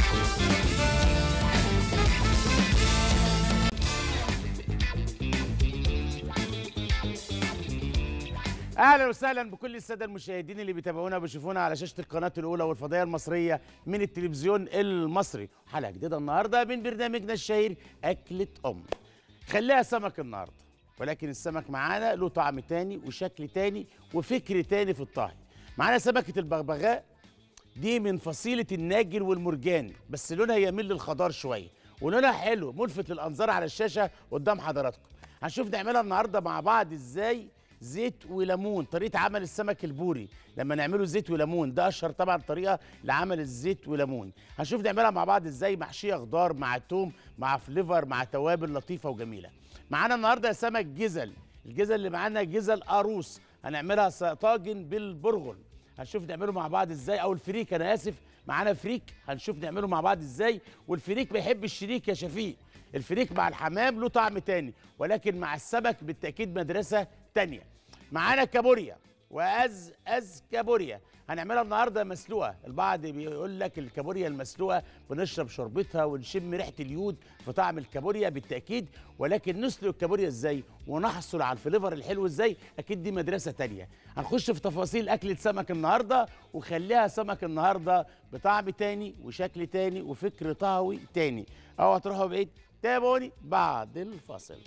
اهلا وسهلا بكل الساده المشاهدين اللي بيتابعونا وبيشوفونا على شاشه القناه الاولى والفضائيه المصريه من التلفزيون المصري حلقه جديده النهارده من برنامجنا الشهير اكله ام خليها سمك النهارده ولكن السمك معانا له طعم تاني وشكل تاني وفكر تاني في الطهي معانا سمكه البغبغاء دي من فصيله الناجل والمرجان بس لونها يميل للخضار شويه ولونها حلو ملفت للانظار على الشاشه قدام حضراتكم هنشوف نعملها النهارده مع بعض ازاي زيت وليمون طريقه عمل السمك البوري لما نعمله زيت وليمون ده اشهر طبعا طريقه لعمل الزيت وليمون هنشوف نعملها مع بعض ازاي محشيه خضار مع توم مع فليفر مع توابل لطيفه وجميله معانا النهارده سمك جزل الجزل اللي معانا جزل قاروص هنعملها س- طاجن بالبرغل هنشوف نعمله مع بعض ازاي او الفريك انا اسف معانا فريك هنشوف نعمله مع بعض ازاي والفريك بيحب الشريك يا شفيق الفريك مع الحمام له طعم تاني ولكن مع السمك بالتاكيد مدرسه تانيه معانا كابوريا واز از كابوريا هنعملها النهارده مسلوقه البعض بيقول لك الكابوريا المسلوقه بنشرب شوربتها ونشم ريحه اليود في طعم الكابوريا بالتاكيد ولكن نسلق الكابوريا ازاي ونحصل على الفليفر الحلو ازاي اكيد دي مدرسه تانية هنخش في تفاصيل اكله سمك النهارده وخليها سمك النهارده بطعم تاني وشكل تاني وفكر طهوي تاني اوعى تروحوا بعيد تابعوني بعد الفاصل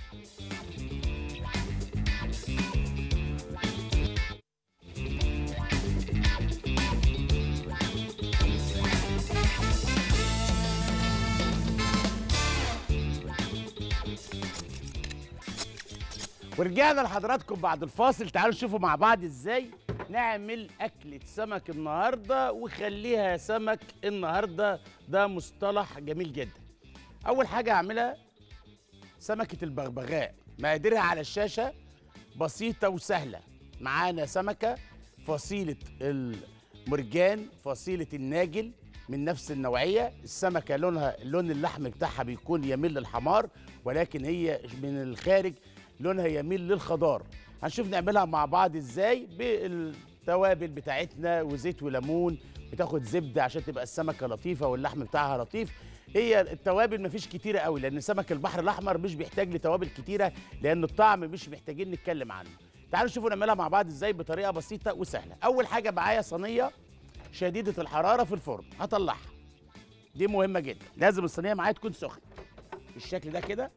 ورجعنا لحضراتكم بعد الفاصل تعالوا نشوفوا مع بعض ازاي نعمل أكلة سمك النهاردة وخليها سمك النهاردة ده مصطلح جميل جدا أول حاجة هعملها سمكة البغبغاء مقاديرها على الشاشة بسيطة وسهلة معانا سمكة فصيلة المرجان فصيلة الناجل من نفس النوعية السمكة لونها لون اللحم بتاعها بيكون يميل للحمار ولكن هي من الخارج لونها يميل للخضار هنشوف نعملها مع بعض ازاي بالتوابل بتاعتنا وزيت وليمون بتاخد زبدة عشان تبقى السمكة لطيفة واللحم بتاعها لطيف هي التوابل مفيش كتيرة قوي لأن سمك البحر الأحمر مش بيحتاج لتوابل كتيرة لأن الطعم مش محتاجين نتكلم عنه تعالوا نشوفوا نعملها مع بعض ازاي بطريقة بسيطة وسهلة أول حاجة معايا صينية شديدة الحرارة في الفرن هطلعها دي مهمة جدا لازم الصينية معايا تكون سخنة بالشكل ده كده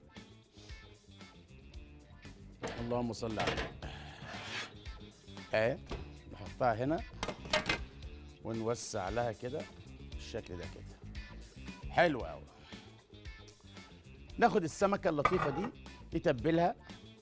اللهم صل على النبي اهي نحطها هنا ونوسع لها كده بالشكل ده كده حلو قوي ناخد السمكه اللطيفه دي نتبلها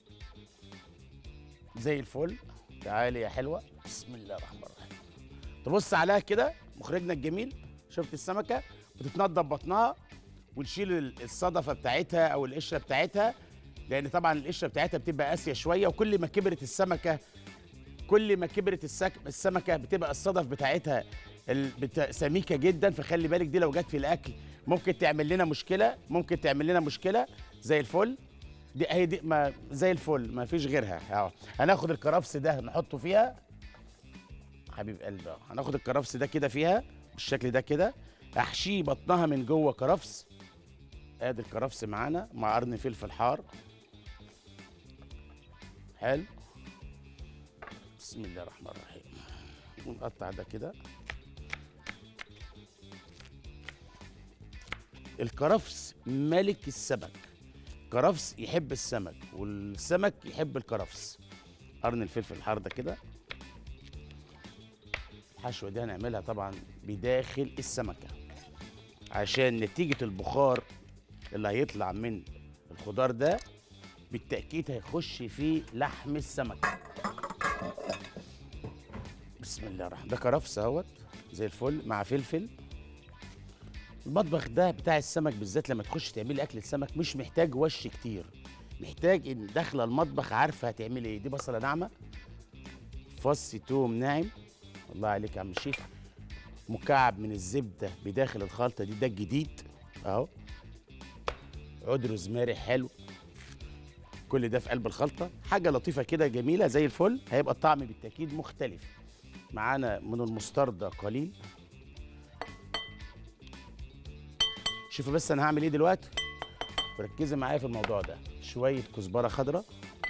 زي الفل تعالي يا حلوه بسم الله الرحمن الرحيم تبص عليها كده مخرجنا الجميل شفت السمكه بتتنضف بطنها ونشيل ال- الصدفه بتاعتها او القشره بتاعتها لان طبعا القشره بتاعتها بتبقى قاسيه شويه وكل ما كبرت السمكه كل ما كبرت السك... السمكه بتبقى الصدف بتاعتها ال... بتا... سميكه جدا فخلي بالك دي لو جت في الاكل ممكن تعمل لنا مشكله ممكن تعمل لنا مشكله زي الفل دي اهي دي ما زي الفل ما فيش غيرها اهو هناخد الكرفس ده نحطه فيها حبيب قلبي اهو هناخد الكرفس ده كده فيها بالشكل ده كده احشيه بطنها من جوه كرفس ادي الكرفس معانا مع قرن فلفل حار حلو بسم الله الرحمن الرحيم ونقطع ده كده الكرفس ملك السمك كرفس يحب السمك والسمك يحب الكرفس قرن الفلفل الحار ده كده الحشوه دي هنعملها طبعا بداخل السمكه عشان نتيجه البخار اللي هيطلع من الخضار ده بالتاكيد هيخش في لحم السمك بسم الله الرحمن ده كرفس اهوت زي الفل مع فلفل المطبخ ده بتاع السمك بالذات لما تخش تعملي اكل السمك مش محتاج وش كتير محتاج ان داخله المطبخ عارفه هتعملي ايه دي بصله ناعمه فص توم ناعم الله عليك يا عم الشيخ مكعب من الزبده بداخل الخلطه دي ده الجديد اهو عود روزماري حلو كل ده في قلب الخلطه حاجه لطيفه كده جميله زي الفل هيبقى الطعم بالتاكيد مختلف معانا من المستردة قليل شوفوا بس انا هعمل ايه دلوقتي وركزي معايا في الموضوع ده شويه كزبره خضراء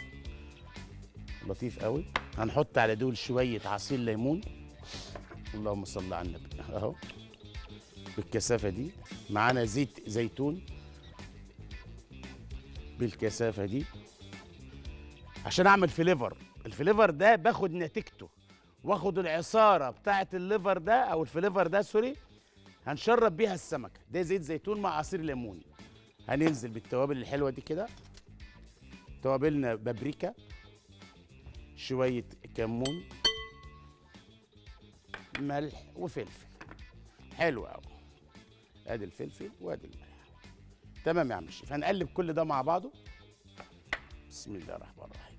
لطيف قوي هنحط على دول شويه عصير ليمون اللهم صل على النبي اهو بالكثافه دي معانا زيت زيتون بالكثافه دي عشان اعمل فليفر الفليفر ده باخد نتيجته واخد العصاره بتاعه الليفر ده او الفليفر ده سوري هنشرب بيها السمكه ده زيت زيتون مع عصير ليمون هننزل بالتوابل الحلوه دي كده توابلنا بابريكا شويه كمون ملح وفلفل حلو قوي ادي الفلفل وادي الملح تمام يا عم الشيف هنقلب كل ده مع بعضه بسم الله الرحمن الرحيم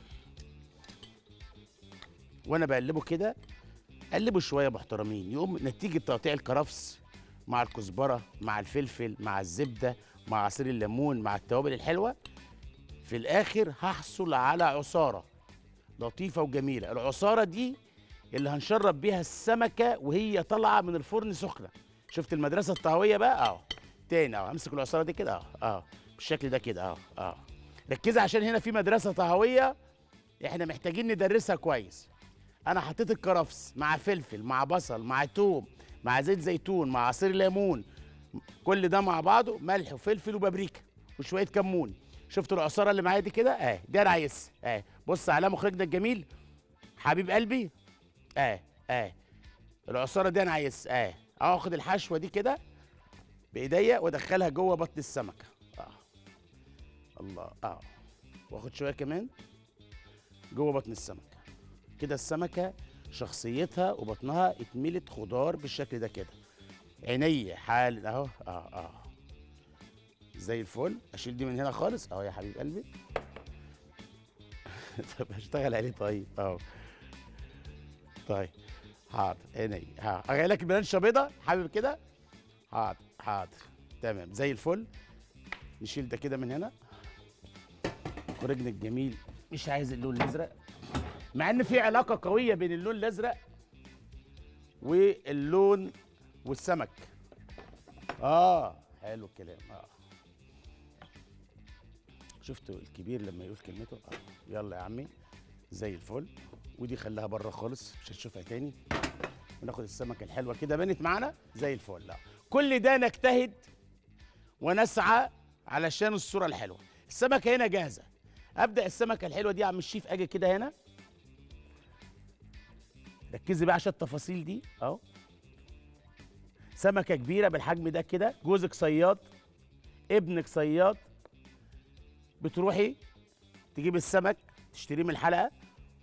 وانا بقلبه كده قلبه شويه محترمين يقوم نتيجه تقطيع الكرفس مع الكزبره مع الفلفل مع الزبده مع عصير الليمون مع التوابل الحلوه في الاخر هحصل على عصاره لطيفه وجميله العصاره دي اللي هنشرب بيها السمكه وهي طالعه من الفرن سخنه شفت المدرسه الطهويه بقى اهو تاني اهو امسك العصاره دي كده اهو اهو بالشكل ده كده اهو اهو ركزي عشان هنا في مدرسه طهويه احنا محتاجين ندرسها كويس انا حطيت الكرفس مع فلفل مع بصل مع توم مع زيت زيتون مع عصير ليمون كل ده مع بعضه ملح وفلفل وبابريكا وشويه كمون شفتوا العصاره اللي معايا دي كده اه دي انا عايزها اه بص على مخرجنا الجميل حبيب قلبي اه اه العصاره دي انا عايزها اه اخد الحشوه دي كده بايديا وادخلها جوه بطن السمكه اه الله اه واخد شويه كمان جوه بطن السمكه كده السمكه شخصيتها وبطنها اتملت خضار بالشكل ده كده عينيا حال اهو اه اه زي الفل اشيل دي من هنا خالص اهو يا حبيب قلبي طب هشتغل عليه طيب اهو طيب حاضر عينيا ها اجي لك بلانشه بيضه حابب كده حاضر حاضر تمام زي الفل نشيل ده كده من هنا ورجل الجميل مش عايز اللون الازرق مع ان في علاقه قويه بين اللون الازرق واللون والسمك اه حلو الكلام اه شفتوا الكبير لما يقول كلمته اه يلا يا عمي زي الفل ودي خليها بره خالص مش هتشوفها تاني وناخد السمكه الحلوه كده بنت معانا زي الفل لا كل ده نجتهد ونسعى علشان الصوره الحلوه السمكه هنا جاهزه ابدا السمكه الحلوه دي يا عم الشيف اجي كده هنا ركزي بقى عشان التفاصيل دي اهو سمكه كبيره بالحجم ده كده جوزك صياد ابنك صياد بتروحي تجيب السمك تشتريه من الحلقه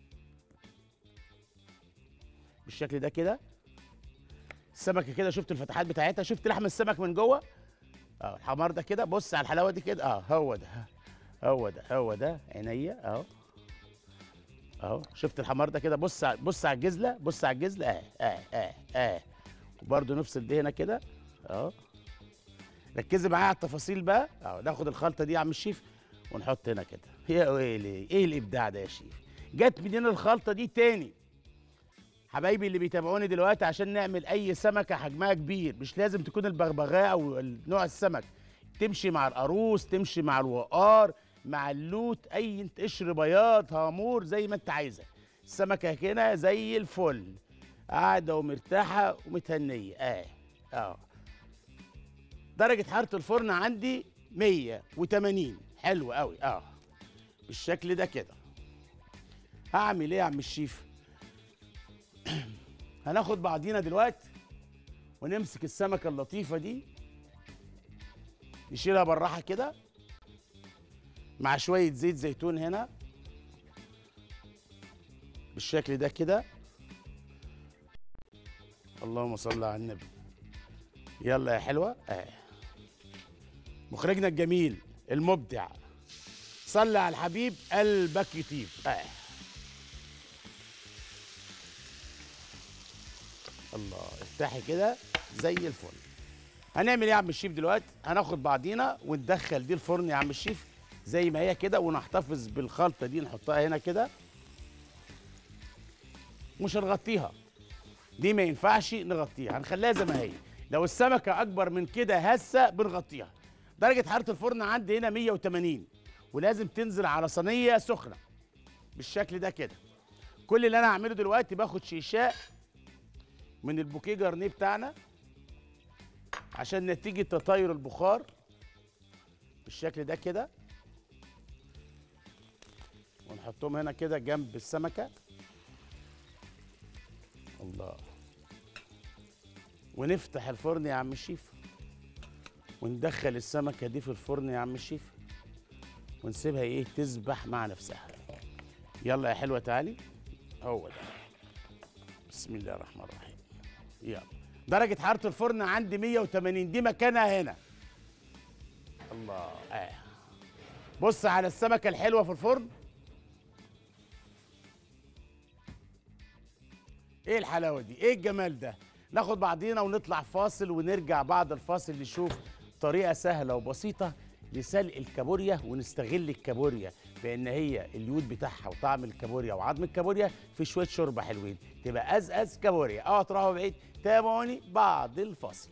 بالشكل ده كده السمكه كده شفت الفتحات بتاعتها شفت لحم السمك من جوه اه الحمار ده كده بص على الحلاوه دي كده اه هو ده هو ده هو ده عينيا اهو اهو شفت الحمار ده كده بص ع- بص على الجزله بص على الجزله اه اه اه اه وبرده نفصل دي هنا كده اهو ركزي معايا على التفاصيل بقى اهو ناخد الخلطه دي يا عم الشيف ونحط هنا كده يا ويلي ايه الابداع ده يا شيف جت منين الخلطه دي تاني حبايبي اللي بيتابعوني دلوقتي عشان نعمل اي سمكه حجمها كبير مش لازم تكون البغبغاء او نوع السمك تمشي مع القاروص تمشي مع الوقار مع اللوت اي انت قشر بياض هامور زي ما انت عايزه السمكه هنا زي الفل قاعده ومرتاحه ومتهنيه اه اه درجه حراره الفرن عندي 180 حلو قوي اه بالشكل ده كده هعمل ايه يا عم الشيف هناخد بعضينا دلوقتي ونمسك السمكه اللطيفه دي نشيلها بالراحه كده مع شويه زيت زيتون هنا بالشكل ده كده اللهم صل على النبي يلا يا حلوه اه مخرجنا الجميل المبدع صلي على الحبيب قلبك يطيب اه الله افتحي كده زي الفل هنعمل ايه يا عم الشيف دلوقتي هناخد بعضينا وندخل دي الفرن يا عم الشيف زي ما هي كده ونحتفظ بالخلطه دي نحطها هنا كده مش هنغطيها دي ما ينفعش نغطيها هنخليها زي ما هي لو السمكه اكبر من كده هسه بنغطيها درجه حراره الفرن عندي هنا 180 ولازم تنزل على صينيه سخنه بالشكل ده كده كل اللي انا هعمله دلوقتي باخد شيشاء من البوكيه جرنيه بتاعنا عشان نتيجه تطاير البخار بالشكل ده كده ونحطهم هنا كده جنب السمكه الله ونفتح الفرن يا عم الشيف وندخل السمكه دي في الفرن يا عم الشيف ونسيبها ايه تسبح مع نفسها يلا يا حلوه تعالي هو ده بسم الله الرحمن الرحيم يلا درجه حراره الفرن عندي 180 دي مكانها هنا الله آه. بص على السمكه الحلوه في الفرن ايه الحلاوه دي ايه الجمال ده ناخد بعضينا ونطلع فاصل ونرجع بعد الفاصل نشوف طريقه سهله وبسيطه لسلق الكابوريا ونستغل الكابوريا بان هي اليود بتاعها وطعم الكابوريا وعظم الكابوريا في شويه شوربه حلوين تبقى ازاز كابوريا اوعى تروحوا بعيد تابعوني بعد الفاصل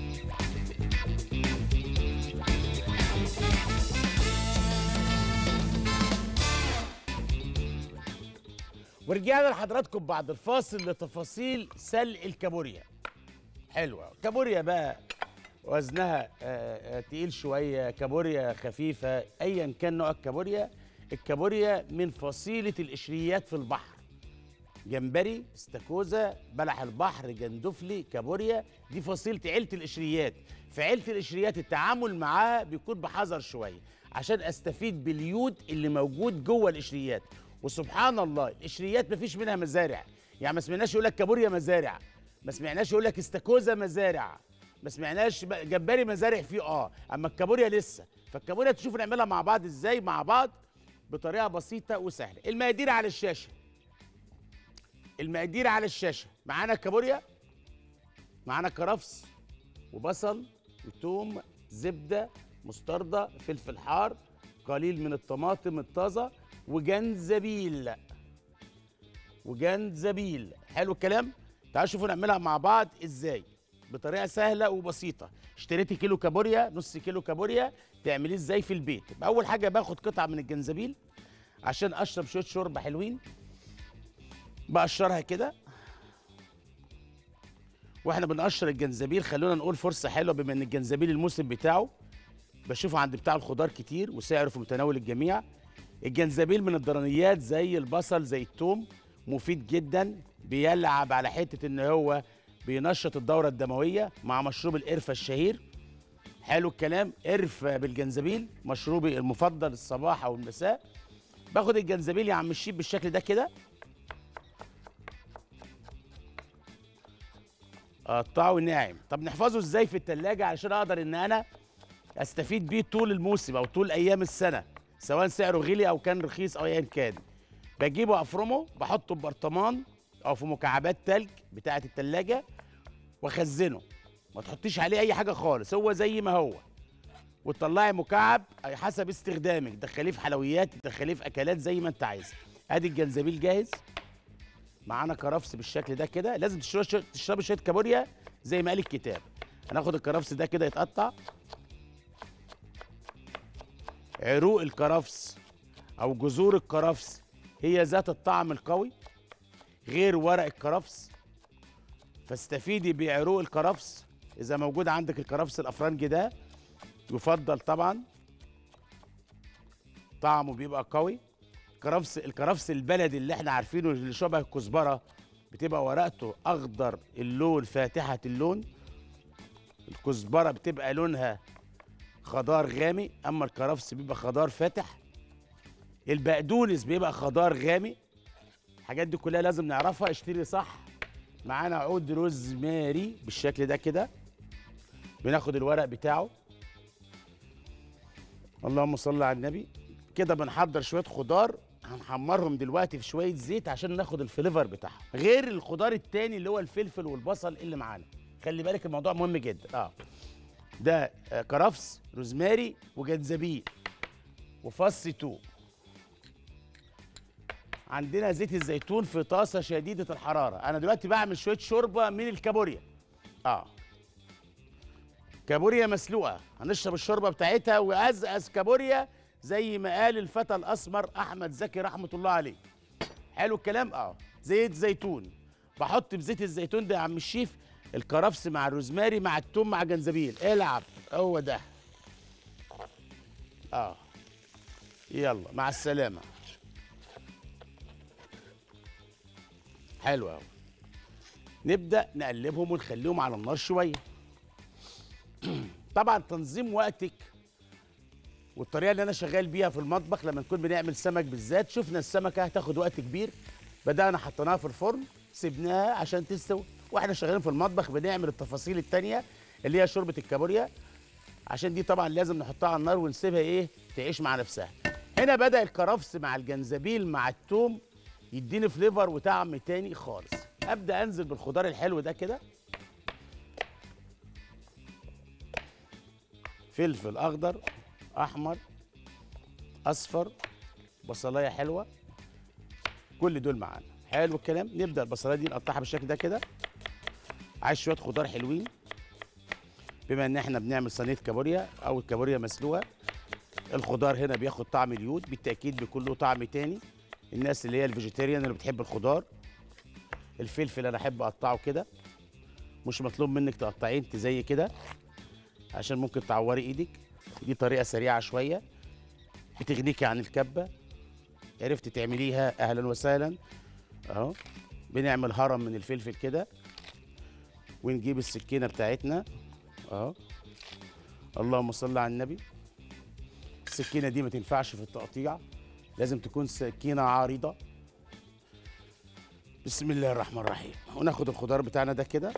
ورجعنا لحضراتكم بعد الفاصل لتفاصيل سلق الكابوريا حلوه كابوريا بقى وزنها آه، آه، تقيل شويه كابوريا خفيفه ايا كان نوع الكابوريا الكابوريا من فصيله القشريات في البحر جمبري استاكوزا بلح البحر جندفلي كابوريا دي فصيله عيله القشريات في عيله القشريات التعامل معاها بيكون بحذر شويه عشان استفيد باليود اللي موجود جوه القشريات وسبحان الله القشريات مفيش منها مزارع يعني ما سمعناش يقول لك كابوريا مزارع ما سمعناش يقول لك استاكوزا مزارع ما سمعناش ب- جمبري مزارع فيه اه اما الكابوريا لسه فالكابوريا تشوف نعملها مع بعض ازاي مع بعض بطريقه بسيطه وسهله المقادير على الشاشه المقادير على الشاشه معانا كابوريا معانا كرفس وبصل وتوم زبده مستردة فلفل حار قليل من الطماطم الطازه وجنزبيل وجنزبيل حلو الكلام تعالوا شوفوا نعملها مع بعض ازاي بطريقه سهله وبسيطه اشتريتي كيلو كابوريا نص كيلو كابوريا تعمليه ازاي في البيت يبقى اول حاجه باخد قطعه من الجنزبيل عشان اشرب شويه شوربه حلوين بقشرها كده واحنا بنقشر الجنزبيل خلونا نقول فرصه حلوه بما ان الجنزبيل الموسم بتاعه بشوفه عند بتاع الخضار كتير وسعره في متناول الجميع الجنزبيل من الضرنيات زي البصل زي الثوم مفيد جدا بيلعب على حته ان هو بينشط الدوره الدمويه مع مشروب القرفه الشهير حلو الكلام قرفه بالجنزبيل مشروبي المفضل الصباح او المساء باخد الجنزبيل يا عم الشيب بالشكل ده كده اقطعه ناعم طب نحفظه ازاي في التلاجة علشان اقدر ان انا استفيد بيه طول الموسم او طول ايام السنه سواء سعره غلي او كان رخيص او ايا كان بجيبه افرمه بحطه في برطمان او في مكعبات تلج بتاعه التلاجة واخزنه ما تحطيش عليه اي حاجه خالص هو زي ما هو وتطلعي مكعب أي حسب استخدامك تدخليه في حلويات تدخليه في اكلات زي ما انت عايز ادي الجنزبيل جاهز معانا كرفس بالشكل ده كده لازم تشربي شويه تشربي شويه كابوريا زي ما قال الكتاب هناخد الكرفس ده كده يتقطع عروق الكرفس او جذور الكرفس هي ذات الطعم القوي غير ورق الكرفس فاستفيدي بعروق الكرفس اذا موجود عندك الكرفس الافرنجي ده يفضل طبعا طعمه بيبقى قوي كرفس الكرفس البلدي اللي احنا عارفينه اللي شبه الكزبره بتبقى ورقته اخضر اللون فاتحه اللون الكزبره بتبقى لونها خضار غامق اما الكرفس بيبقى خضار فاتح البقدونس بيبقى خضار غامق الحاجات دي كلها لازم نعرفها اشتري صح معانا عود روزماري بالشكل ده كده بناخد الورق بتاعه اللهم صل على النبي كده بنحضر شويه خضار هنحمرهم دلوقتي في شويه زيت عشان ناخد الفليفر بتاعهم غير الخضار التاني اللي هو الفلفل والبصل اللي معانا خلي بالك الموضوع مهم جدا اه ده آه، كرفس روزماري وجنزبيل وفص توم عندنا زيت الزيتون في طاسه شديده الحراره انا دلوقتي بعمل شويه شوربه من الكابوريا اه كابوريا مسلوقه هنشرب الشوربه بتاعتها وازقز كابوريا زي ما قال الفتى الاسمر احمد زكي رحمه الله عليه حلو الكلام اه زيت زيتون بحط بزيت الزيتون ده يا عم الشيف الكرفس مع الروزماري مع التوم مع جنزبيل العب هو ده اه يلا مع السلامه حلو قوي نبدا نقلبهم ونخليهم على النار شويه طبعا تنظيم وقتك والطريقه اللي انا شغال بيها في المطبخ لما نكون بنعمل سمك بالذات شفنا السمكه هتاخد وقت كبير بدانا حطيناها في الفرن سيبناها عشان تستوي واحنا شغالين في المطبخ بنعمل التفاصيل التانية اللي هي شوربه الكابوريا عشان دي طبعا لازم نحطها على النار ونسيبها ايه تعيش مع نفسها هنا بدا الكرفس مع الجنزبيل مع التوم يديني فليفر وطعم تاني خالص ابدا انزل بالخضار الحلو ده كده فلفل اخضر احمر اصفر بصلايه حلوه كل دول معانا حلو الكلام نبدا البصلايه دي نقطعها بالشكل ده كده عايز شويه خضار حلوين بما ان احنا بنعمل صينيه كابوريا او الكابوريا مسلوقه الخضار هنا بياخد طعم اليود بالتاكيد بيكون له طعم تاني الناس اللي هي الفيجيتيريان اللي بتحب الخضار الفلفل انا احب اقطعه كده مش مطلوب منك تقطعيه انت زي كده عشان ممكن تعوري ايدك دي طريقه سريعه شويه بتغنيكي عن الكبه عرفت تعمليها اهلا وسهلا اهو بنعمل هرم من الفلفل كده ونجيب السكينه بتاعتنا اهو اللهم صل على النبي السكينه دي ما تنفعش في التقطيع لازم تكون سكينه عارضه بسم الله الرحمن الرحيم وناخد الخضار بتاعنا ده كده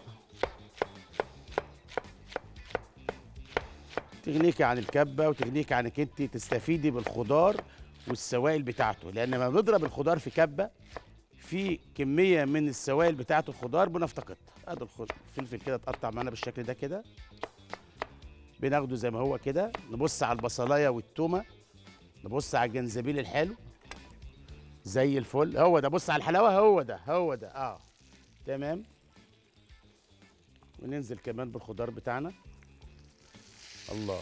تغنيكي عن الكبه وتغنيكي عنك انت تستفيدي بالخضار والسوائل بتاعته لان لما بنضرب الخضار في كبه في كميه من السوائل بتاعه الخضار بنفتقدها ادي الخ- الفلفل كده اتقطع معانا بالشكل ده كده بناخده زي ما هو كده نبص على البصلايه والتومه نبص على الجنزبيل الحلو زي الفل هو ده بص على الحلاوه هو ده هو ده اه تمام وننزل كمان بالخضار بتاعنا الله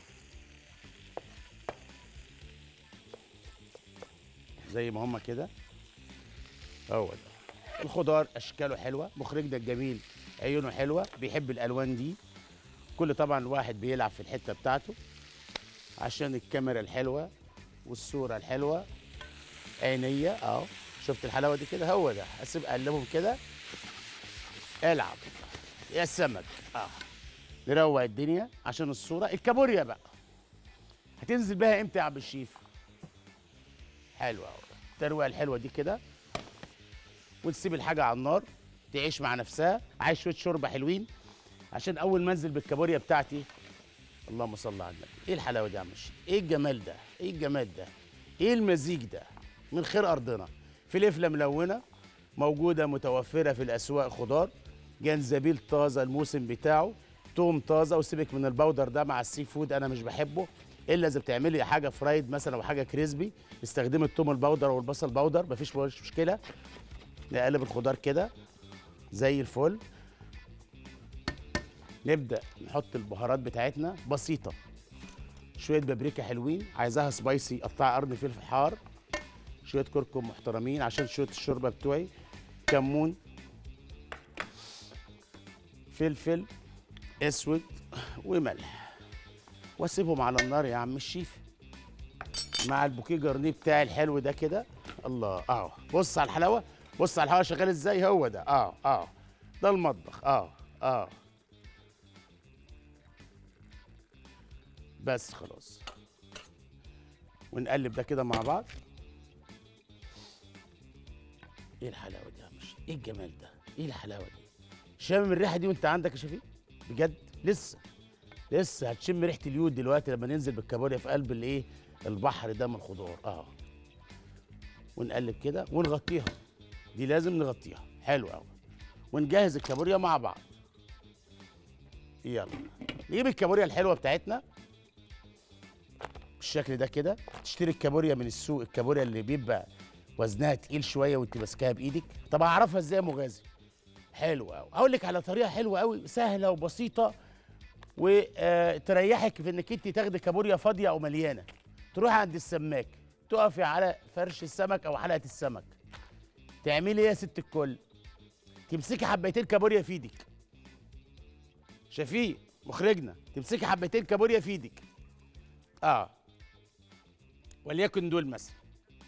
زي ما هما كده هو ده الخضار اشكاله حلوه مخرجنا الجميل عيونه حلوه بيحب الالوان دي كل طبعا الواحد بيلعب في الحته بتاعته عشان الكاميرا الحلوه والصوره الحلوه عينيه اهو شفت الحلاوه دي كده هو ده اسيب اقلبهم كده العب يا سمك اه نروق الدنيا عشان الصوره الكابوريا بقى هتنزل بيها امتى يا عم الشيف حلوه قوي الترويقه الحلوه دي كده ونسيب الحاجه على النار تعيش مع نفسها عايز شويه شوربه حلوين عشان اول ما انزل بالكابوريا بتاعتي اللهم صل على النبي ايه الحلاوه دي يا عم الشيف ايه الجمال ده ايه الجمال ده ايه المزيج ده من خير ارضنا فلفله ملونه موجوده متوفره في الاسواق خضار جنزبيل طازه الموسم بتاعه توم طازه وسيبك من البودر ده مع السي فود انا مش بحبه الا اذا بتعملي حاجه فرايد مثلا او حاجه كريسبي استخدمي التوم البودر والبصل بودر مفيش مش مشكله نقلب الخضار كده زي الفل نبدا نحط البهارات بتاعتنا بسيطه شويه بابريكا حلوين عايزاها سبايسي قطع قرن فلفل حار شويه كركم محترمين عشان شويه الشوربه بتوعي كمون فلفل اسود وملح واسيبهم على النار يا عم الشيف مع البوكيه جرنيه بتاعي الحلو ده كده الله اه بص على الحلاوه بص على الهواء شغال ازاي هو ده اه اه ده المطبخ اه اه بس خلاص ونقلب ده كده مع بعض ايه الحلاوه دي يا مش ايه الجمال ده ايه الحلاوه دي شامم الريحه دي وانت عندك يا شفيق بجد لسه لسه هتشم ريحه اليود دلوقتي لما ننزل بالكابوريا في قلب الايه البحر ده من الخضار اه ونقلب كده ونغطيها دي لازم نغطيها حلو قوي ونجهز الكابوريا مع بعض يلا نجيب الكابوريا الحلوه بتاعتنا بالشكل ده كده تشتري الكابوريا من السوق الكابوريا اللي بيبقى وزنها تقيل شويه وانت ماسكاها بايدك طب اعرفها ازاي يا مغازي حلو قوي هقول لك على طريقه حلوه قوي سهله وبسيطه وتريحك في انك انت تاخدي كابوريا فاضيه او مليانه تروحي عند السماك تقفي على فرش السمك او حلقه السمك تعملي ايه يا ست الكل تمسكي حبيتين كابوريا في ايدك شفيق مخرجنا تمسكي حبيتين كابوريا في ايدك اه وليكن دول مثلا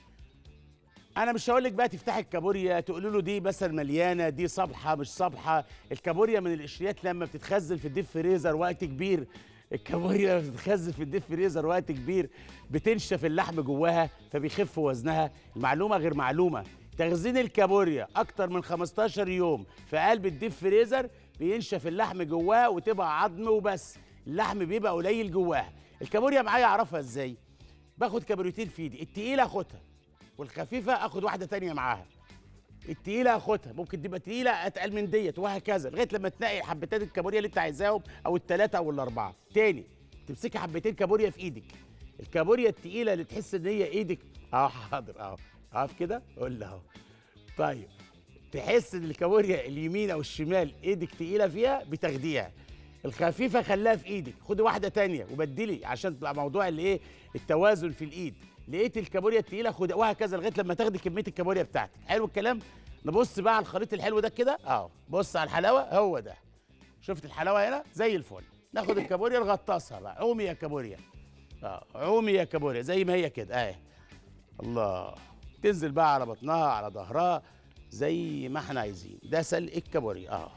انا مش هقول لك بقى تفتحي الكابوريا تقولوا له دي مثلا مليانه دي صبحه مش صبحه الكابوريا من القشريات لما بتتخزن في الديب فريزر وقت كبير الكابوريا لما بتتخزن في الديب فريزر وقت كبير بتنشف اللحم جواها فبيخف وزنها المعلومه غير معلومه تخزين الكابوريا اكتر من 15 يوم في قلب الديب فريزر بينشف اللحم جواها وتبقى عظم وبس اللحم بيبقى قليل جواها الكابوريا معايا اعرفها ازاي باخد كابوريتين في ايدي التقيله اخدها والخفيفه اخد واحده تانية معاها التقيله اخدها ممكن تبقى تقيله اتقل من ديت وهكذا لغايه لما تنقي حبتين الكابوريا اللي انت عايزاهم او الثلاثه او الاربعه تاني تمسكي حبتين كابوريا في ايدك الكابوريا التقيله اللي تحس ان هي ايدك اه حاضر اهو اقف كده قول له اهو طيب تحس ان الكابوريا اليمين او الشمال ايدك تقيله فيها بتاخديها الخفيفه خليها في ايدك خدي واحده تانية وبدلي عشان تبقى موضوع الايه التوازن في الايد لقيت الكابوريا التقيله خد وهكذا لغايه لما تاخدي كميه الكابوريا بتاعتك حلو الكلام نبص بقى على الخليط الحلو ده كده اهو بص على الحلاوه هو ده شفت الحلاوه هنا زي الفل ناخد الكابوريا نغطسها بقى عومي يا كابوريا اه عومي يا كابوريا زي ما هي كده اهي الله تنزل بقى على بطنها على ظهرها زي ما احنا عايزين ده سلق الكابوريا اه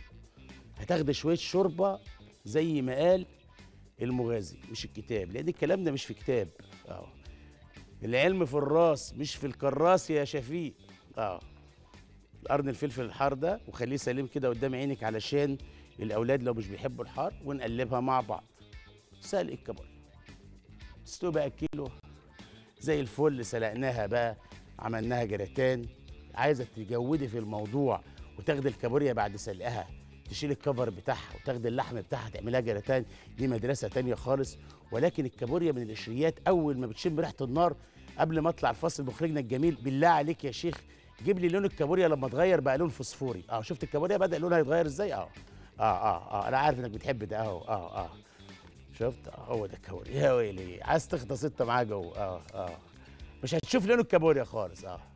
هتاخدي شويه شوربه زي ما قال المغازي مش الكتاب لان الكلام ده مش في كتاب اه العلم في الراس مش في الكراس يا شفيق اه قرن الفلفل الحار ده وخليه سليم كده قدام عينك علشان الاولاد لو مش بيحبوا الحار ونقلبها مع بعض سلق الكابوريا تستوي بقى كيلو زي الفل سلقناها بقى عملناها جراتان عايزه تجودي في الموضوع وتاخدي الكابوريا بعد سلقها تشيل الكفر بتاعها وتاخدي اللحم بتاعها تعملها جراتان دي مدرسه تانية خالص ولكن الكابوريا من القشريات اول ما بتشم ريحه النار قبل ما اطلع الفصل مخرجنا الجميل بالله عليك يا شيخ جيب لي لون الكابوريا لما اتغير بقى لون فوسفوري اه شفت الكابوريا بدا لونها يتغير ازاي اه اه اه اه انا عارف انك بتحب ده اهو اه اه شفت آه هو ده الكابوريا يا ويلي عايز تغطس انت معاه جوه اه اه مش هتشوف لون الكابوريا خالص اه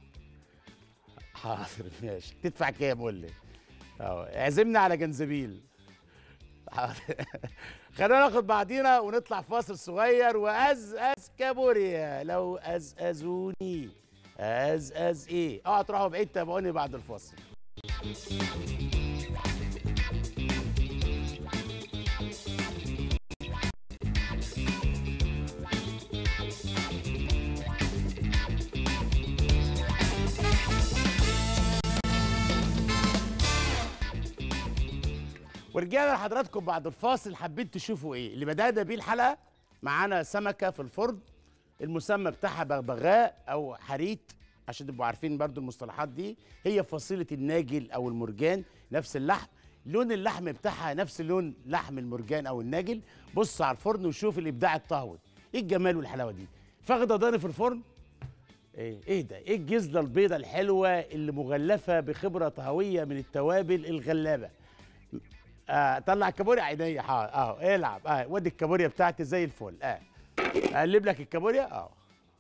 حاضر ماشي تدفع كام قول لي اه اعزمنا على جنزبيل حاضر. خلينا ناخد بعضينا ونطلع فاصل صغير وازأز كابوريا لو أزأزوني أزأز ايه اوعى تروحوا بعيد تابعوني بعد الفاصل ورجعنا لحضراتكم بعد الفاصل حابين تشوفوا ايه اللي بدأنا بيه الحلقه معانا سمكه في الفرن المسمى بتاعها بغبغاء او حريت عشان تبقوا عارفين برضو المصطلحات دي هي فصيله الناجل او المرجان نفس اللحم لون اللحم بتاعها نفس لون لحم المرجان او الناجل بص على الفرن وشوف الابداع الطهوي ايه الجمال والحلاوه دي فاخده ضاني في الفرن ايه ايه ده ايه الجزله البيضه الحلوه اللي مغلفه بخبره طهويه من التوابل الغلابه آه طلع الكابوريا عينيا حاضر اهو العب اه ودي الكابوريا بتاعتي زي الفل اه اقلب لك الكابوريا اه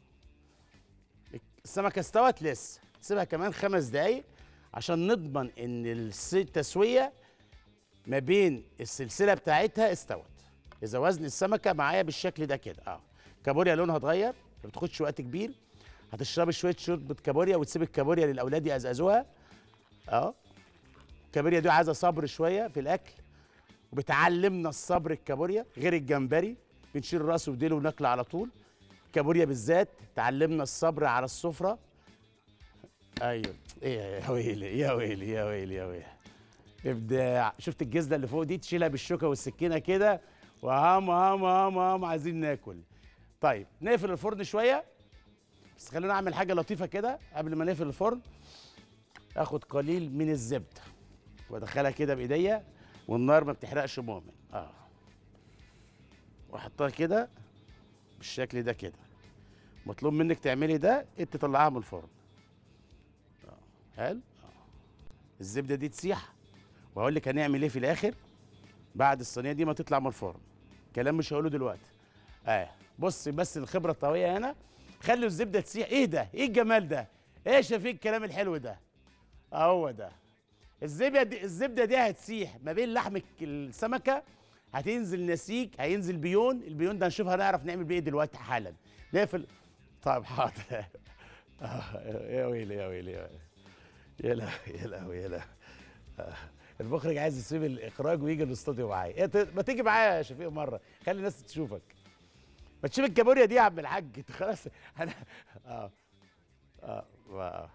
السمكه استوت لسه سيبها كمان خمس دقايق عشان نضمن ان الس- التسويه ما بين السلسله بتاعتها استوت اذا وزن السمكه معايا بالشكل ده كده اه كابوريا لونها اتغير ما بتاخدش وقت كبير هتشربي شويه شوربه كابوريا وتسيب الكابوريا للاولاد يقزقزوها اه الكابوريا دي عايزه صبر شويه في الاكل وبتعلمنا الصبر الكابوريا غير الجمبري بنشيل راسه وديله وناكله على طول الكابوريا بالذات تعلمنا الصبر على السفره ايوه ايه يا ويلي يا ويلي يا ويلي يا ويلي ابداع شفت الجزله اللي فوق دي تشيلها بالشوكه والسكينه كده وهام هام هام هام عايزين ناكل طيب نقفل الفرن شويه بس خلينا نعمل حاجه لطيفه كده قبل ما نقفل الفرن اخد قليل من الزبده وادخلها كده بايديا والنار ما بتحرقش مؤمن اه واحطها كده بالشكل ده كده مطلوب منك تعملي ده انت تطلعها من الفرن آه. حلو آه. الزبده دي تسيح وهقول لك هنعمل ايه في الاخر بعد الصينيه دي ما تطلع من الفرن كلام مش هقوله دلوقتي اه بص بس الخبره الطويله هنا خلوا الزبده تسيح ايه ده ايه الجمال ده ايه شايفين الكلام الحلو ده اهو ده الزبده دي الزبده دي هتسيح ما بين لحم الك- السمكه هتنزل نسيج هينزل بيون البيون ده نشوف هنعرف نعمل بيه إيه دلوقتي حالا نقفل طيب حاضر آه، يا ويلي يا ويلي يا ويلي يا لهوي يا لهوي يا لهوي آه، المخرج عايز يسيب الاخراج ويجي الاستوديو معايا إيه ت- ما تيجي معايا يا شفيق مره خلي الناس تشوفك ما تشوف الكابوريا دي يا عم الحاج انت خلاص انا اه اه آه.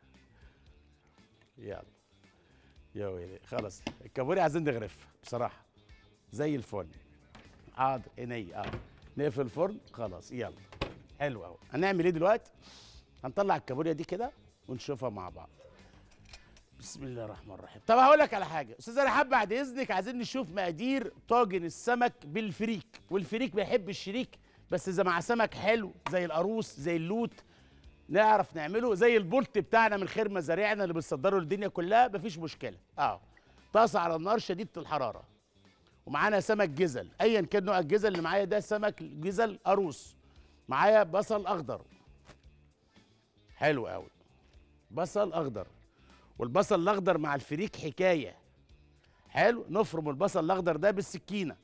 يلا يا ويلي خلاص الكابوريا عايزين نغرف بصراحه زي الفل حاضر عيني اه نقفل الفرن خلاص يلا حلو قوي هنعمل ايه دلوقتي هنطلع الكابوريا دي كده ونشوفها مع بعض بسم الله الرحمن الرحيم طب هقول لك على حاجه استاذ رحاب بعد اذنك عايزين نشوف مقادير طاجن السمك بالفريك والفريك بيحب الشريك بس اذا مع سمك حلو زي القاروص زي اللوت نعرف نعمله زي البولت بتاعنا من خير مزارعنا اللي بنصدره للدنيا كلها مفيش مشكله اه طاسه على النار شديده الحراره ومعانا سمك جزل ايا كان نوع الجزل اللي معايا ده سمك جزل قاروص معايا بصل اخضر حلو قوي بصل اخضر والبصل الاخضر مع الفريك حكايه حلو نفرم البصل الاخضر ده بالسكينه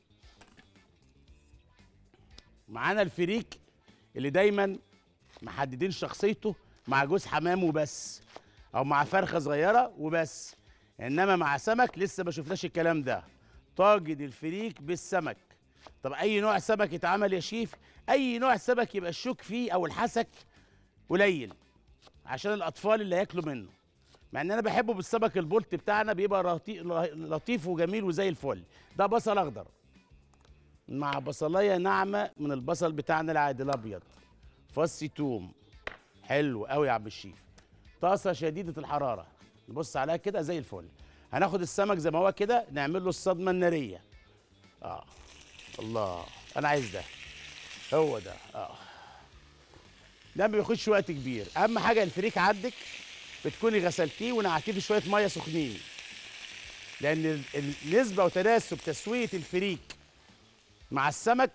معانا الفريك اللي دايما محددين شخصيته مع جوز حمام وبس او مع فرخه صغيره وبس انما مع سمك لسه ما شفناش الكلام ده طاجن الفريك بالسمك طب اي نوع سمك يتعمل يا شيف اي نوع سمك يبقى الشوك فيه او الحسك قليل عشان الاطفال اللي هياكلوا منه مع ان انا بحبه بالسمك البولت بتاعنا بيبقى لطي- لطيف وجميل وزي الفل ده بصل اخضر مع بصلايه ناعمه من البصل بتاعنا العادي الابيض فص توم حلو قوي يا عم الشيف طاسه شديده الحراره نبص عليها كده زي الفل هناخد السمك زي ما هو كده نعمل له الصدمه الناريه اه الله انا عايز ده هو ده اه ده ما بياخدش وقت كبير اهم حاجه الفريك عندك بتكوني غسلتيه ونقعتيه في شويه ميه سخنين لان ال- النسبه وتناسب تسويه الفريك مع السمك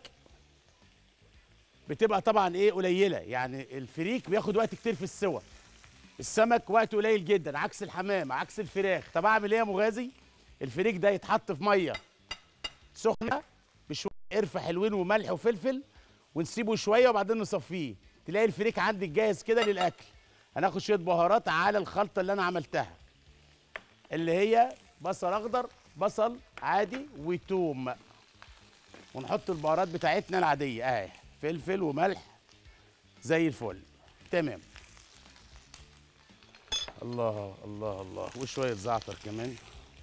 بتبقى طبعا ايه قليله يعني الفريك بياخد وقت كتير في السوى السمك وقت قليل جدا عكس الحمام عكس الفراخ طب اعمل ايه يا مغازي الفريك ده يتحط في ميه سخنه بشويه قرفه حلوين وملح وفلفل ونسيبه شويه وبعدين نصفيه تلاقي الفريك عندك جاهز كده للاكل هناخد شويه بهارات على الخلطه اللي انا عملتها اللي هي بصل اخضر بصل عادي وتوم ونحط البهارات بتاعتنا العاديه اهي فلفل وملح زي الفل تمام الله الله الله وشويه زعتر كمان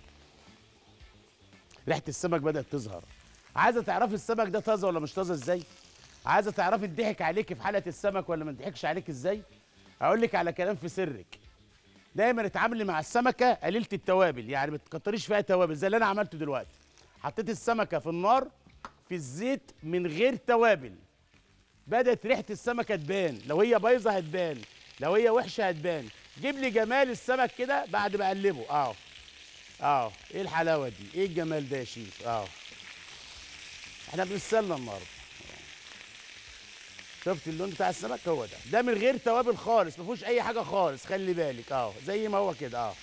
ريحه السمك بدات تظهر عايزه تعرفي السمك ده طازه ولا مش طازه ازاي عايزه تعرفي اتضحك عليكي في حلقه السمك ولا ما اتضحكش عليك ازاي هقول لك على كلام في سرك دايما اتعاملي مع السمكه قليله التوابل يعني ما تكتريش فيها توابل زي اللي انا عملته دلوقتي حطيت السمكه في النار في الزيت من غير توابل بدات ريحه السمكه تبان لو هي بايظه هتبان لو هي وحشه هتبان جيب لي جمال السمك كده بعد ما اقلبه اه اه ايه الحلاوه دي ايه الجمال ده يا شيف اه احنا بنتسلى النهارده شفت اللون بتاع السمك هو ده ده من غير توابل خالص ما فيهوش اي حاجه خالص خلي بالك اه زي ما هو كده اه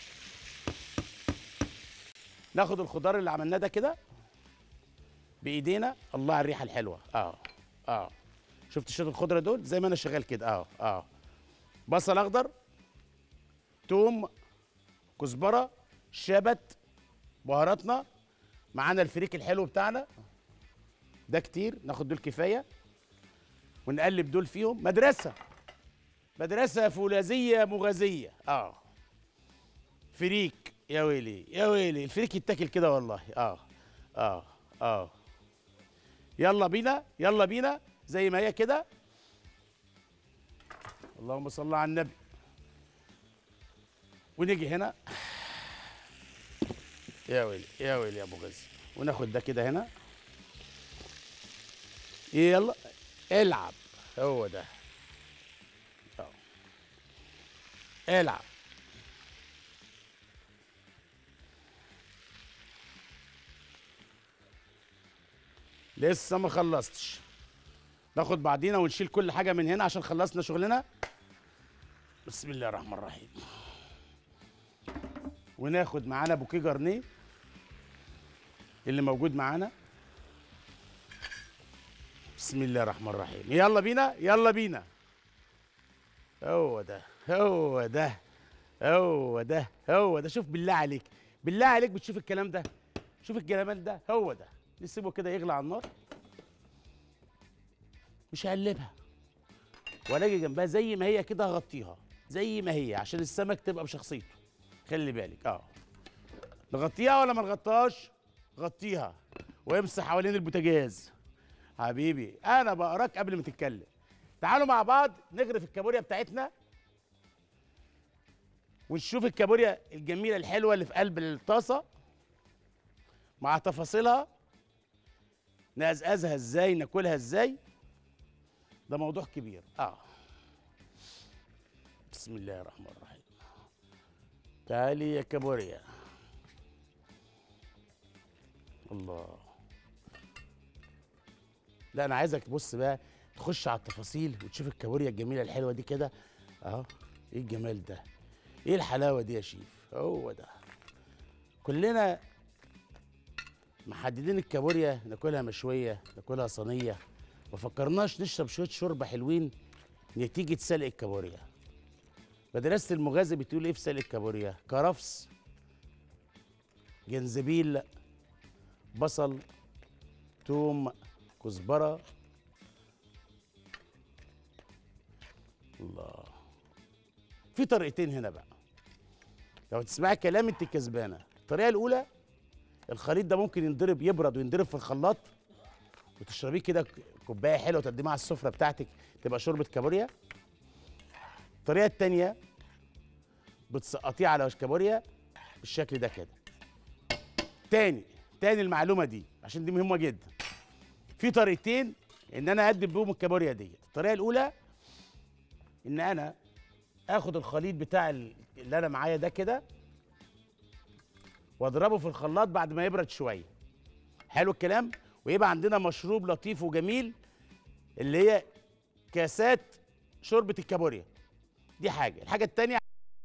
ناخد الخضار اللي عملناه ده كده بايدينا الله على الريحه الحلوه اه اه شفت شويه الخضره دول زي ما انا شغال كده اه اه بصل اخضر توم كزبره شبت بهاراتنا معانا الفريك الحلو بتاعنا ده كتير ناخد دول كفايه ونقلب دول فيهم مدرسه مدرسه فولاذيه مغازيه اه فريك يا ويلي يا ويلي الفريك يتاكل كده والله اه اه اه يلا بينا يلا بينا زي ما هي كده اللهم صل على النبي ونيجي هنا يا ويلي يا ويلي يا ابو غزي وناخد ده كده هنا يلا العب هو ده أهو. العب لسه ما خلصتش ناخد بعضينا ونشيل كل حاجه من هنا عشان خلصنا شغلنا بسم الله الرحمن الرحيم وناخد معانا بوكيه جرنيه اللي موجود معانا بسم الله الرحمن الرحيم يلا بينا يلا بينا هو ده هو ده هو ده هو ده شوف بالله عليك بالله عليك بتشوف الكلام ده شوف الجمال ده هو ده نسيبه كده يغلى على النار مش هقلبها ولا اجي جنبها زي ما هي كده هغطيها زي ما هي عشان السمك تبقى بشخصيته خلي بالك اه نغطيها ولا ما نغطاش غطيها وامسح حوالين البوتاجاز حبيبي انا بقراك قبل ما تتكلم تعالوا مع بعض نغرف الكابوريا بتاعتنا ونشوف الكابوريا الجميله الحلوه اللي في قلب الطاسه مع تفاصيلها نقزقزها ازاي ناكلها ازاي ده موضوع كبير اه بسم الله الرحمن الرحيم تعالي يا كابوريا الله لا انا عايزك بص بقى تخش على التفاصيل وتشوف الكابوريا الجميله الحلوه دي كده اهو ايه الجمال ده ايه الحلاوه دي يا شيف هو ده كلنا محددين الكابوريا ناكلها مشويه ناكلها صينيه ما فكرناش نشرب شويه شوربه حلوين نتيجه سلق الكابوريا مدرسه المغازي بتقول ايه في سلق الكابوريا كرفس جنزبيل بصل توم كزبره الله في طريقتين هنا بقى لو تسمعي كلام انت كسبانه الطريقه الاولى الخليط ده ممكن ينضرب يبرد وينضرب في الخلاط وتشربيه كده كوبايه حلوه وتقدميها على السفره بتاعتك تبقى شوربه كابوريا الطريقه التانيه بتسقطيه على كابوريا بالشكل ده كده تاني تاني المعلومه دي عشان دي مهمه جدا في طريقتين ان انا اقدم بيهم الكابوريا ديت الطريقه الاولى ان انا اخد الخليط بتاع ال- اللي انا معايا ده كده واضربه في الخلاط بعد ما يبرد شويه حلو الكلام ويبقى عندنا مشروب لطيف وجميل اللي هي كاسات شوربه الكابوريا دي حاجه الحاجه التانية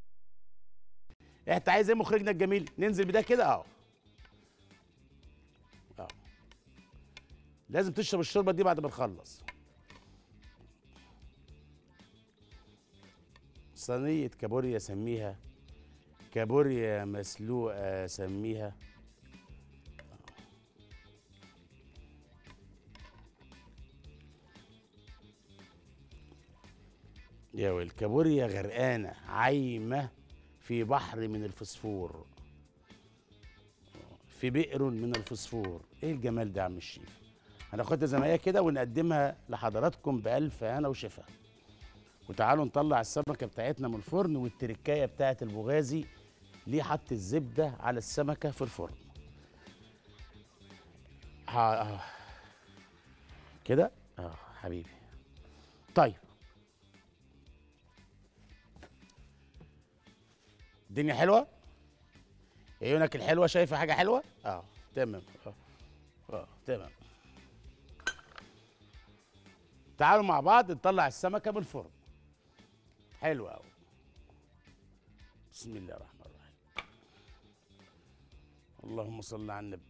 انت عايز ايه مخرجنا الجميل ننزل بده كده اه اه لازم تشرب الشوربه دي بعد ما نخلص صينيه كابوريا سميها كابوريا مسلوقه سميها يا والكابوريا غرقانه عايمه في بحر من الفسفور في بئر من الفسفور ايه الجمال ده يا عم الشيف هناخدها زي ما هي كده ونقدمها لحضراتكم بألف هنا وشفا وتعالوا نطلع السمكه بتاعتنا من الفرن والتركايه بتاعت البغازي ليه حط الزبده على السمكه في الفرن ها آه. كده اه حبيبي طيب الدنيا حلوه عيونك الحلوه شايفه حاجه حلوه اه تمام اه اه تمام تعالوا مع بعض نطلع السمكه من الفرن حلو قوي بسم الله الرحمن الرحيم اللهم صل على النبي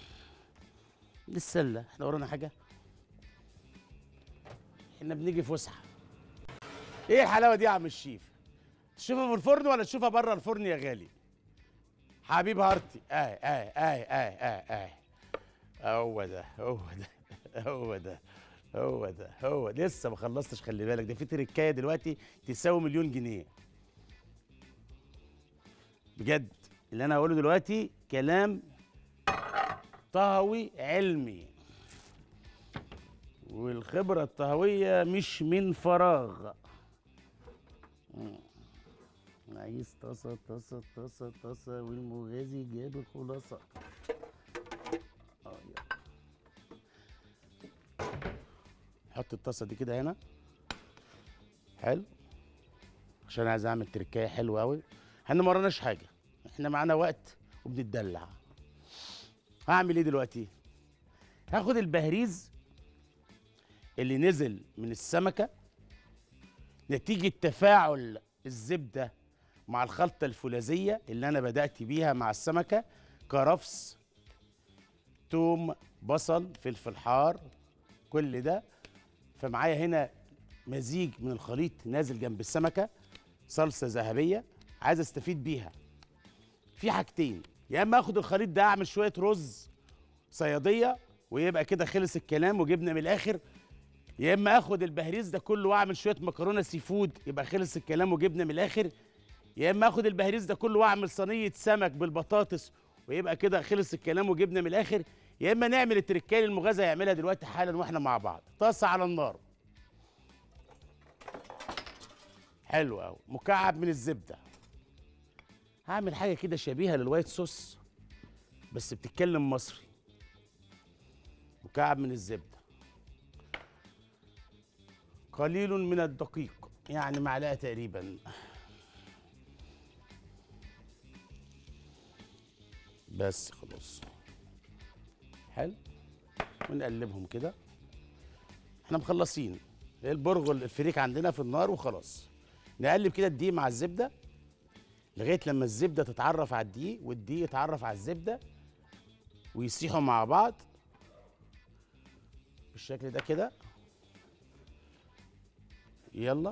للسله احنا ورانا حاجه احنا بنيجي فسحه ايه الحلاوه دي يا عم الشيف تشوفها في الفرن ولا تشوفها بره الفرن يا غالي حبيب هارتي اه اه اه اه اه اه هو ده هو ده هو ده هو ده هو ده. لسه ما خلصتش خلي بالك ده في تركايه دلوقتي تساوي مليون جنيه بجد اللي انا هقوله دلوقتي كلام طهوي علمي والخبره الطهويه مش من فراغ مم. عايز طاسه طاسه طاسه طاسه والمغازي جاب الخلاصه آه، يلا. حط الطاسه دي كده هنا حلو عشان عايز اعمل تركايه حلوه قوي احنا ما وراناش حاجه احنا معانا وقت وبنتدلع هعمل ايه دلوقتي هاخد البهريز اللي نزل من السمكه نتيجه تفاعل الزبده مع الخلطه الفولاذيه اللي انا بدات بيها مع السمكه كرفس توم بصل فلفل حار كل ده فمعايا هنا مزيج من الخليط نازل جنب السمكه صلصه ذهبيه عايز استفيد بيها في حاجتين يا اما اخد الخليط ده اعمل شويه رز صياديه ويبقى كده خلص الكلام وجبنا من الاخر يا اما اخد البهريز ده كله واعمل شويه مكرونه سي فود يبقى خلص الكلام وجبنا من الاخر يا اما اخد البهريز ده كله واعمل صينيه سمك بالبطاطس ويبقى كده خلص الكلام وجبنا من الاخر يا اما نعمل التركايه اللي المغازه يعملها دلوقتي حالا واحنا مع بعض طاسه على النار حلو قوي مكعب من الزبده هعمل حاجه كده شبيهه للوايت صوص بس بتتكلم مصري مكعب من الزبده قليل من الدقيق يعني معلقه تقريبا بس خلاص حلو ونقلبهم كده احنا مخلصين البرغل الفريك عندنا في النار وخلاص نقلب كده الدقيق مع الزبده لغايه لما الزبده تتعرف على الدقيق والدقيق يتعرف على الزبده ويسيحوا مع بعض بالشكل ده كده يلا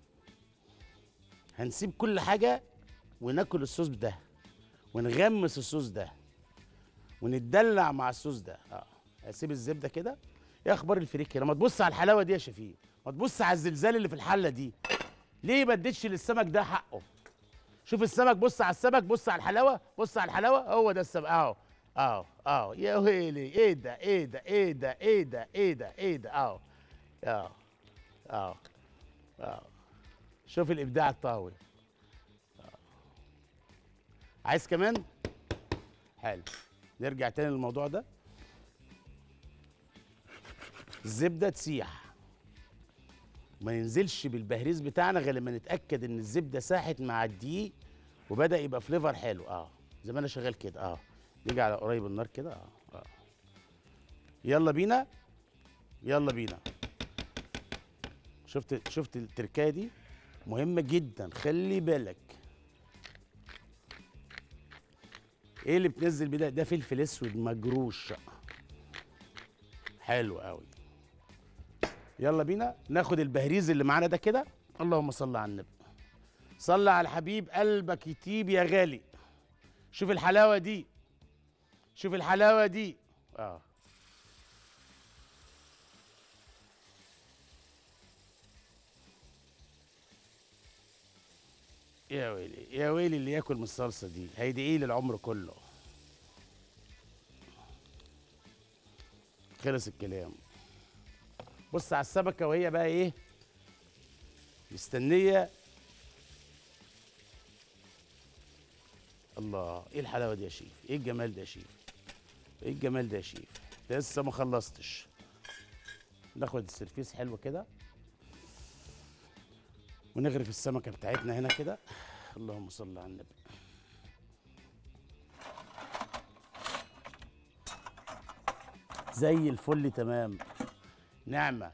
هنسيب كل حاجه وناكل الصوص ده ونغمس الصوص ده ونتدلع مع الصوص ده اه اسيب الزبده كده ايه اخبار الفريك هنا ما تبص على الحلاوه دي يا شفيق ما تبص على الزلزال اللي في الحله دي ليه ما اديتش للسمك ده حقه شوف السمك بص على السمك بص على الحلاوه بص على الحلاوه هو ده السمك اهو اهو اهو يا ويلي ايه ده ايه ده ايه ده ايه ده ايه ده ايه ده اهو اهو اهو اهو شوف الابداع الطاوي آه. عايز كمان حلو نرجع تاني للموضوع ده الزبده تسيح ما ينزلش بالبهريز بتاعنا غير لما نتاكد ان الزبده ساحت مع الدقيق وبدا يبقى فليفر حلو اه زي ما انا شغال كده اه نيجي على قريب النار كده اه اه يلا بينا يلا بينا شفت شفت التركايه دي مهمه جدا خلي بالك ايه اللي بتنزل بيه ده ده فلفل اسود مجروش حلو قوي يلا بينا ناخد البهريز اللي معانا ده كده اللهم صل على النبي صل على الحبيب قلبك يطيب يا غالي شوف الحلاوه دي شوف الحلاوه دي اه يا ويلي يا ويلي اللي ياكل من الصلصه دي هيدعي لي العمر كله خلص الكلام بص على السمكه وهي بقى ايه مستنيه الله ايه الحلاوه دي يا شيف ايه الجمال ده يا شيف ايه الجمال ده يا شيف لسه ما خلصتش ناخد السرفيس حلو كده ونغرف السمكه بتاعتنا هنا كده اللهم صل على النبي زي الفل تمام نعمه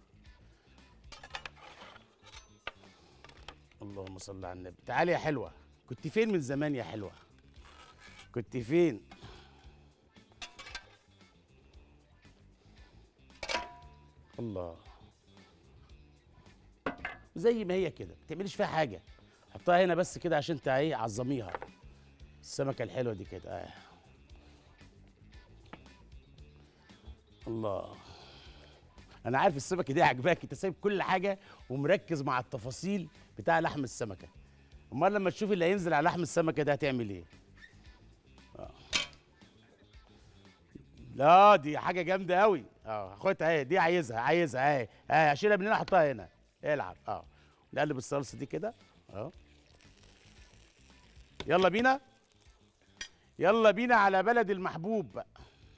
اللهم صل على النبي تعالي يا حلوه كنت فين من زمان يا حلوه كنت فين الله زي ما هي كده ما تعمليش فيها حاجه حطها هنا بس كده عشان تع- ايه عظميها السمكه الحلوه دي كده آه. الله انا عارف السمكه دي عجباك انت سايب كل حاجه ومركز مع التفاصيل بتاع لحم السمكه امال لما تشوف اللي هينزل على لحم السمكه ده هتعمل ايه آه. لا دي حاجه جامده قوي اه خدها اهي دي عايزها عايزها اهي اهي اشيلها من هنا احطها هنا العب اه نقلب الصلصه دي كده اه يلا بينا يلا بينا على بلد المحبوب بقى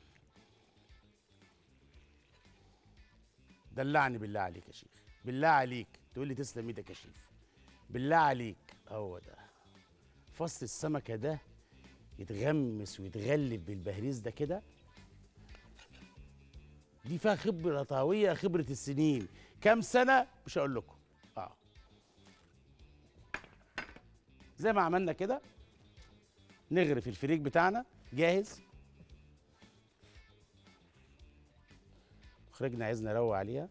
دلعني بالله عليك يا شيخ بالله عليك تقول لي تسلم ايدك يا شيخ بالله عليك هو ده فص السمكه ده يتغمس ويتغلب بالبهريز ده كده دي فيها خبره طهويه خبره السنين كام سنه مش هقول لكم اه زي ما عملنا كده نغرف الفريك بتاعنا جاهز مخرجنا عايزنا نروق عليها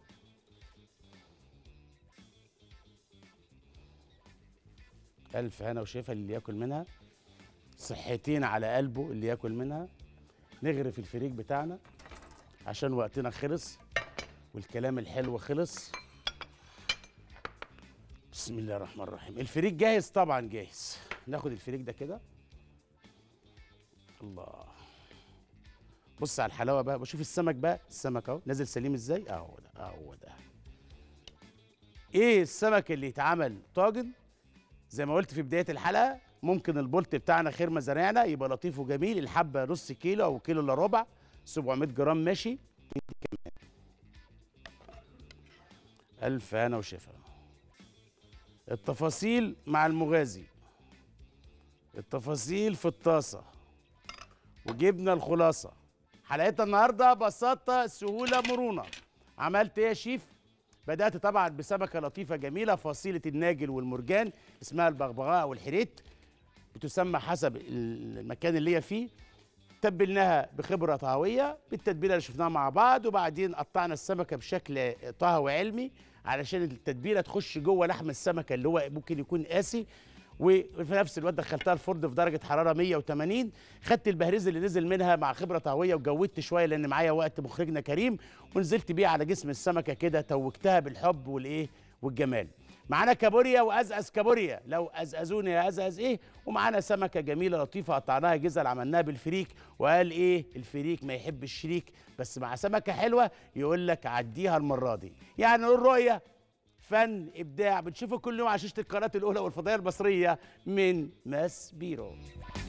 ألف هنا وشفا اللي ياكل منها صحتين على قلبه اللي ياكل منها نغرف الفريك بتاعنا عشان وقتنا خلص والكلام الحلو خلص بسم الله الرحمن الرحيم الفريك جاهز طبعا جاهز ناخد الفريك ده كده الله بص على الحلاوه بقى بشوف السمك بقى السمك اهو نازل سليم ازاي اهو ده اهو ده ايه السمك اللي يتعمل طاجن زي ما قلت في بدايه الحلقه ممكن البولت بتاعنا خير مزارعنا يبقى لطيف وجميل الحبه نص كيلو او كيلو الا ربع 700 جرام ماشي ألف هنا وشفا التفاصيل مع المغازي التفاصيل في الطاسة وجبنا الخلاصة حلقتنا النهاردة بساطة سهولة مرونة عملت ايه يا شيف؟ بدأت طبعا بسمكة لطيفة جميلة فصيلة الناجل والمرجان اسمها البغبغاء أو الحريت بتسمى حسب المكان اللي هي فيه تبلناها بخبرة طهوية بالتتبيلة اللي شفناها مع بعض وبعدين قطعنا السمكة بشكل طهوي علمي علشان التتبيلة تخش جوه لحم السمكة اللي هو ممكن يكون قاسي وفي نفس الوقت دخلتها الفرن في درجة حرارة 180 خدت البهريز اللي نزل منها مع خبرة طهوية وجودت شوية لأن معايا وقت مخرجنا كريم ونزلت بيه على جسم السمكة كده توجتها بالحب والإيه والجمال معانا كابوريا وازأز كابوريا لو أزأزوني يا أزأز إيه ومعانا سمكة جميلة لطيفة قطعناها جزل عملناها بالفريك وقال إيه الفريك ما يحب الشريك بس مع سمكة حلوة يقول لك عديها المرة دي يعني نقول رؤية فن ابداع بتشوفه كل يوم على شاشه القناه الاولى والفضائيه المصريه من ماس بيرو